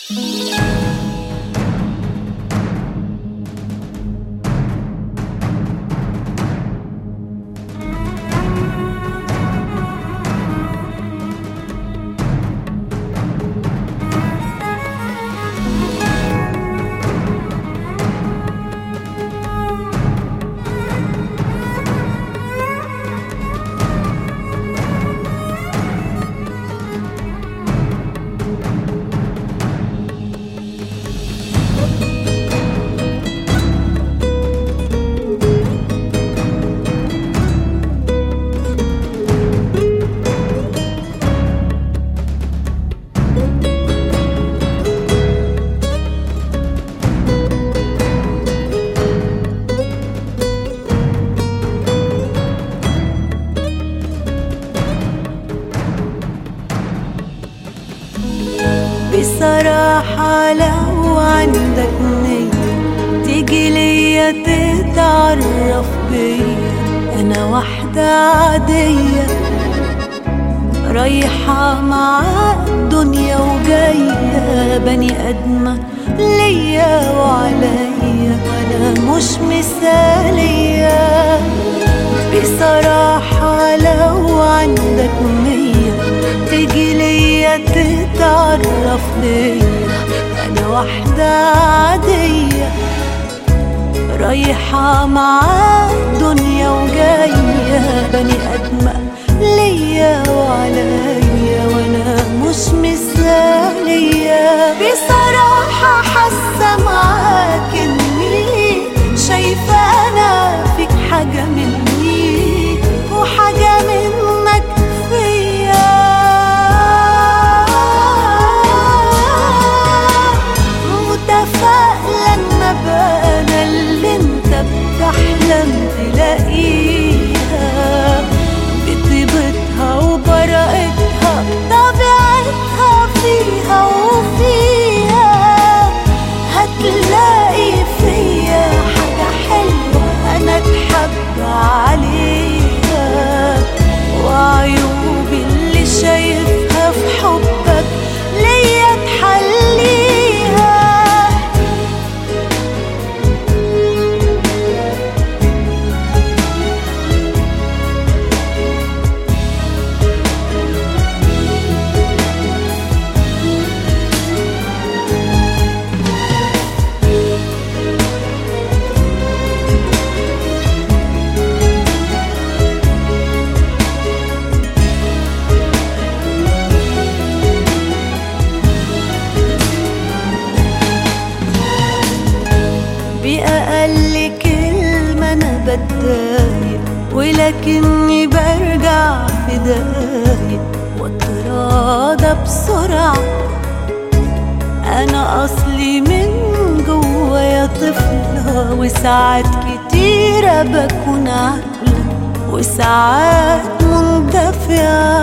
بصراحة لو عندك نية تيجي ليا تتعرف بيا أنا واحدة عادية رايحة مع الدنيا وجاية بني آدمة ليا وعليا أنا مش مثالية بصراحة لو عندك نية تيجي ليا تتعرف بيا أنا واحدة عادية رايحة مع الدنيا وجاية بني آدمة ليا وعليا وأنا مش مثالية بصراحة حاسة معاك إني شايفة أنا فيك حاجة مني وحاجة منك فيا متفائلة إن أبقى أنا اللي أنت بتحلم تلاقيها بطيبتها وبراءتها طبيعتها فيها وفيها هتلاقي فيا حاجة حلوة أنا أتحب عليها وعيوبي اللي شايفها في حبك ليا تحليها بأقل كلمة أنا بتضايق ولكني برجع في دقايق واتراضى بسرعة أنا أصلي من جوايا طفلة وساعات كتيرة بكون عاقلة وساعات مندفعة